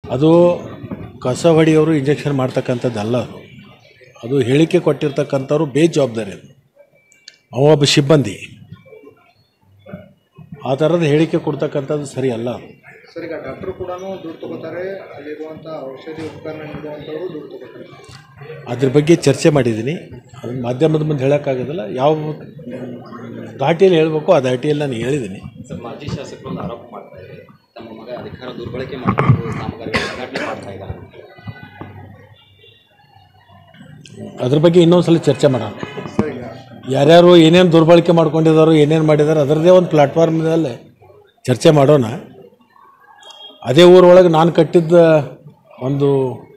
ಅದು ಕಸ ಹೊಡೆಯೋರು ಇಂಜೆಕ್ಷನ್ ಮಾಡ್ತಕ್ಕಂಥದ್ದಲ್ಲ ಅದು ಅದು ಹೇಳಿಕೆ ಕೊಟ್ಟಿರ್ತಕ್ಕಂಥವ್ರು ಬೇಜವಾಬ್ದಾರಿ ಅದು ಅವ ಒಬ್ಬ ಸಿಬ್ಬಂದಿ ಆ ಥರದ ಹೇಳಿಕೆ ಕೊಡ್ತಕ್ಕಂಥದ್ದು ಸರಿ ಅಲ್ಲ ಅದು ಸರ್ ಈಗ ಡಾಕ್ಟರ್ ಕೂಡ ದುಡ್ಡು ತಗೋತಾರೆ ಅಲ್ಲಿರುವಂಥ ಔಷಧಿ ಉಪಕರಣ ನೀಡುವಂಥವರು ದುಡ್ಡು ತಗೋತಾರೆ ಅದ್ರ ಬಗ್ಗೆ ಚರ್ಚೆ ಮಾಡಿದ್ದೀನಿ ಅದನ್ನ ಮಾಧ್ಯಮದ ಮುಂದೆ ಹೇಳೋಕ್ಕಾಗೋದಿಲ್ಲ ಯಾವ ದಾಟಿಯಲ್ಲಿ ಹೇಳಬೇಕು ಆ ದಾಟಿಯಲ್ಲಿ ನಾನು ಹೇಳಿದ್ದೀನಿ ಸರ್ ಮಾಜಿ ಶಾಸಕರೊಂದು ಆರೋಪ ಮಾಡ್ತಾ ಇದ್ದಾರೆ ತಮ್ಮ ಮಗ ಅಧಿಕಾರ ದುರ್ಬಳಕೆ ಮಾಡಿಕೊಂಡು ಕಾಮಗಾರಿ ಉದ್ಘಾಟನೆ ಮಾಡ್ತಾ ಇದ್ದಾರೆ ಅದ್ರ ಬಗ್ಗೆ ಇನ್ನೊಂದು ಸಲ ಚರ್ಚೆ ಮಾಡೋಣ ಸರ್ ಈಗ ಯಾರ್ಯಾರು ಏನೇನು ದುರ್ಬಳಕೆ ಮಾಡ್ಕೊಂಡಿದ್ದಾರೋ ಏನೇನು ಮಾಡಿದಾರೋ ಅದರದ್ದೇ ಒಂದು ಪ್ಲ್ಯಾಟ್ಫಾರ್ಮ್ನಲ್ಲಿ ಚರ್ಚೆ ಮಾಡೋಣ ಅದೇ ಊರೊಳಗೆ ನಾನು ಕಟ್ಟಿದ್ದ ಒಂದು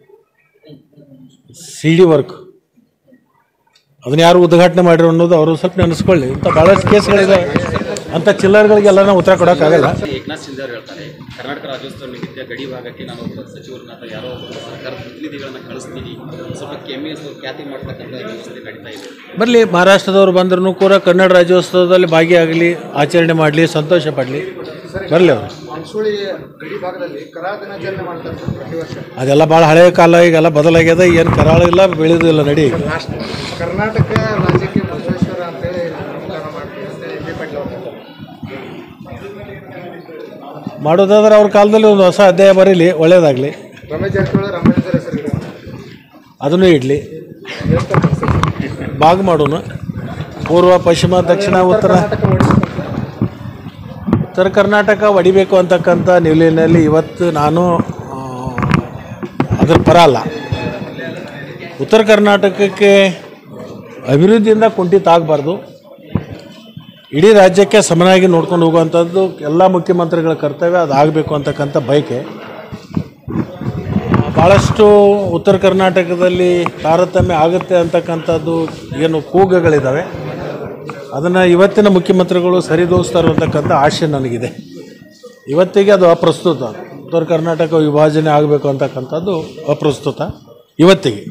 ಸಿ ಡಿ ವರ್ಕ್ ಅದನ್ನ ಯಾರು ಉದ್ಘಾಟನೆ ಮಾಡಿರೋ ಅನ್ನೋದು ಅವರು ಸ್ವಲ್ಪ ನೆನೆಸ್ಕೊಳ್ಳಿ ಇಂಥ ಭಾಳಷ್ಟು ಕೇಸ್ಗಳಿದೆ ಅಂಥ ಚಿಲ್ಲರ್ಗಳಿಗೆಲ್ಲ ನಾವು ಉತ್ತರ ಕೊಡೋಕ್ಕಾಗಲ್ಲ ಏಕನಾಥ್ ಶಿಂದೆ ಅವರು ಹೇಳ್ತಾರೆ ಕರ್ನಾಟಕ ರಾಜ್ಯೋತ್ಸವ ನಿಮಿತ್ತ ಗಡಿ ಭಾಗಕ್ಕೆ ನಾನು ಒಬ್ಬ ಸಚಿವರನ್ನ ಅಥವಾ ಯಾರೋ ಒಬ್ಬ ಸರ್ಕಾರದ ಪ್ರತಿನಿಧಿಗಳನ್ನ ಕಳಿಸ್ತೀನಿ ಸ್ವಲ್ಪ ಕೆಮ್ಮಿ ಖ್ಯಾತಿ ಮಾಡ್ತಕ್ಕಂಥ ವ್ಯವಸ್ಥೆ ನಡೀತಾ ಇದೆ ಬರಲಿ ಮಹಾರಾಷ್ಟ್ರದವ್ರು ಬಂದ್ರೂ ಕೂಡ ಕನ್ನಡ ರಾಜ್ಯೋತ್ಸವದಲ್ಲಿ ಭಾಗಿಯಾಗಲಿ ಆಚರಣೆ ಮಾಡಲಿ ಸಂತೋಷ ಪಡಲಿ ಬರಲಿ ಅವರು ಮಂಸೂಳಿ ಗಡಿ ಭಾಗದಲ್ಲಿ ಕರಾ ದಿನಾಚರಣೆ ಮಾಡ್ತಾರೆ ಸರ್ ಪ್ರತಿ ವರ್ಷ ಅದೆಲ್ಲ ಭಾಳ ಹಳೆಯ ಕಾಲ ಈಗೆಲ್ಲ ಬದಲಾಗ್ಯದ ಏನು ಕರಾಳ ಇಲ್ಲ ಬೆಳೆದಿಲ್ಲ ನಡಿ ಲಾಸ್ಟ್ ಕರ್ನಾಟಕ ರಾಜ್ಯಕ್ಕೆ ಬಸವೇಶ್ವರ ಅಂತೇಳಿ ನಾಮಕರಣ ಮಾಡ್ತೀವಿ ಅಂತೇಳಿ ಎಂ ಬಿ ಪಾಟೀಲ್ ಅವರು ಹೇಳ್ತಾರೆ. ಮಾಡೋದಾದ್ರೆ ಅವ್ರ ಕಾಲದಲ್ಲಿ ಒಂದು ಹೊಸ ಅಧ್ಯಾಯ ಬರೀಲಿ ಒಳ್ಳೇದಾಗಲಿ ರಮೇಶ್ ಜಾರಕಿಹೊಳಿ ರಾಮಚಂದ್ರ ಹೆಸರು ಅದನ್ನು ಇಡಲಿ ಹೇಳ್ತಾರೆ ಸರ್ ಬಾಗ್ ಮಾಡೋಣ ಪೂರ್ವ ಪಶ್ಚಿಮ ದಕ್ಷಿಣ ಉತ್ತರ ಉತ್ತರ ಕರ್ನಾಟಕ ಹೊಡಿಬೇಕು ಅಂತಕ್ಕಂಥ ನಿಲುವಿನಲ್ಲಿ ಇವತ್ತು ನಾನು ಆ, ಅದ್ರ ಪರ ಅಲ್ಲ ಉತ್ತರ ಕರ್ನಾಟಕಕ್ಕೆ ಅಭಿವೃದ್ಧಿಯಿಂದ ಕುಂಠಿತ ಆಗಬಾರ್ದು ಇಡೀ ರಾಜ್ಯಕ್ಕೆ ಸಮನಾಗಿ ನೋಡ್ಕೊಂಡು ಹೋಗುವಂಥದ್ದು ಎಲ್ಲ ಮುಖ್ಯಮಂತ್ರಿಗಳ ಕರ್ತವ್ಯ ಅದು ಆಗಬೇಕು ಅಂತಕ್ಕಂಥ ಬಯಕೆ ಭಾಳಷ್ಟು ಉತ್ತರ ಕರ್ನಾಟಕದಲ್ಲಿ ತಾರತಮ್ಯ ಆಗುತ್ತೆ ಅಂತಕ್ಕಂಥದ್ದು ಏನು ಕೂಗುಗಳಿದ್ದಾವೆ ಅದನ್ನು ಇವತ್ತಿನ ಮುಖ್ಯಮಂತ್ರಿಗಳು ಸರಿದೂಗಿಸ್ತಾರೆ ಅಂತಕ್ಕಂಥ ಆಶೆ ನನಗಿದೆ ಇವತ್ತಿಗೆ ಅದು ಅಪ್ರಸ್ತುತ ಉತ್ತರ ಕರ್ನಾಟಕ ವಿಭಜನೆ ಆಗಬೇಕು ಅಂತಕ್ಕಂಥದ್ದು ಅಪ್ರಸ್ತುತ ಇವತ್ತಿಗೆ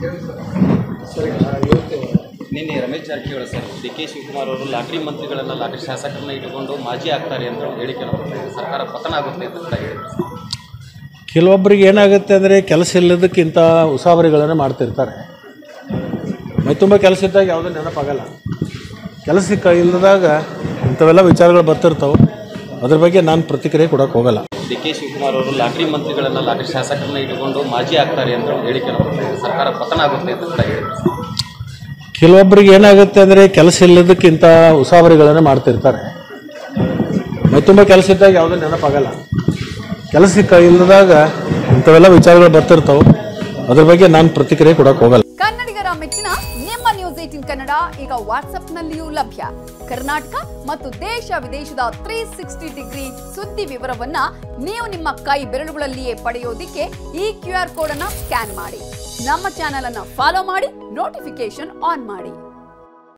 ನಿನ್ನೆ Ramesh Jarkiholi sir D K Shivakumar ಅವರು ಲಾಟ್ರಿ ಮಂತ್ರಿಗಳನ್ನ ಲಾಟ್ರಿ ಶಾಸಕರನ್ನ ಇಟ್ಟುಕೊಂಡು ಮಾಜಿ ಆಗ್ತಾರೆ ಅಂತ ಹೇಳಿಕೆಯನ್ನು ಕೊಟ್ಟಿದ್ದಾರೆ ಸರ್ಕಾರ ಪತನ ಆಗುತ್ತೆ ಅಂತ ಕೂಡ ಹೇಳಿದ್ರು ಕೆಲವೊಬ್ಬರಿಗೆ ಏನಾಗುತ್ತೆ ಅಂದರೆ ಕೆಲಸ ಇಲ್ಲದಕ್ಕಿಂತ ಉಸಾಬರಿಗಳನ್ನು ಮಾಡ್ತಿರ್ತಾರೆ ಮೈ ತುಂಬ ಕೆಲಸ ಇದ್ದಾಗ ಯಾವುದೂ ನೆನಪಾಗಲ್ಲ ಕೆಲಸಕ್ಕೆ ಇಲ್ಲದಾಗ ಇಂಥವೆಲ್ಲ ವಿಚಾರಗಳು ಬರ್ತಿರ್ತಾವೆ ಅದ್ರ ಬಗ್ಗೆ ನಾನು ಪ್ರತಿಕ್ರಿಯೆ ಕೊಡೋಕೆ ಹೋಗಲ್ಲ ಡಿ ಕೆ ಶಿವಕುಮಾರ್ ಅವರು ಲಾಟ್ರಿ ಮಂತ್ರಿಗಳನ್ನ ಲಾಟ್ರಿ ಶಾಸಕರನ್ನ ಇಟ್ಟುಕೊಂಡು ಮಾಜಿ ಆಗ್ತಾರೆ ಅಂತ ಹೇಳಿಕೆಯನ್ನು ಕೊಟ್ಟಿದ್ದಾರೆ ಸರ್ಕಾರ ಪತನ ಆಗುತ್ತೆ ಅಂತ ಕೂಡ ಹೇಳಿದ್ರು ಕೆಲವೊಬ್ಬರಿಗೆ ಏನಾಗುತ್ತೆ ಅಂದರೆ ಕೆಲಸ ಇಲ್ಲದಕ್ಕಿಂತ ಉಸಾಬರಿಗಳನ್ನು ಮಾಡ್ತಿರ್ತಾರೆ ಮೈ ತುಂಬ ಕೆಲಸ ಇದ್ದಾಗ ಯಾವುದೂ ನೆನಪಾಗಲ್ಲ ಕೆಲಸಕ್ಕೆ ಇಲ್ಲದಾಗ ಇಂಥವೆಲ್ಲ ವಿಚಾರಗಳು ಬರ್ತಿರ್ತಾವೆ ಅದ್ರ ಬಗ್ಗೆ ನಾನು ಪ್ರತಿಕ್ರಿಯೆ ಕೊಡೋಕೆ ಹೋಗಲ್ಲ ಕನ್ನಡಿಗರ ಮೆಚ್ಚಿನ ನಿಮ್ಮ ನ್ಯೂಸ್ ಏಟಿನ್ ಕನ್ನಡ ಈಗ ವಾಟ್ಸ್ಆಪ್ನಲ್ಲಿಯೂ ಲಭ್ಯ ಕರ್ನಾಟಕ ಮತ್ತು ದೇಶ ವಿದೇಶದ ತ್ರೀ ಸಿಕ್ಸ್ಟಿ ಡಿಗ್ರಿ ಸುದ್ದಿ ವಿವರವನ್ನ ನೀವು ನಿಮ್ಮ ಕೈ ಬೆರಳುಗಳಲ್ಲಿಯೇ ಪಡೆಯೋದಿಕ್ಕೆ ಈ ಕ್ಯೂ ಆರ್ ಕೋಡ್ ಅನ್ನ ಸ್ಕ್ಯಾನ್ ಮಾಡಿ ನಮ್ಮ ಚಾನೆಲ್ ಅನ್ನ ಫಾಲೋ ಮಾಡಿ ನೋಟಿಫಿಕೇಶನ್ ಆನ್ ಮಾಡಿ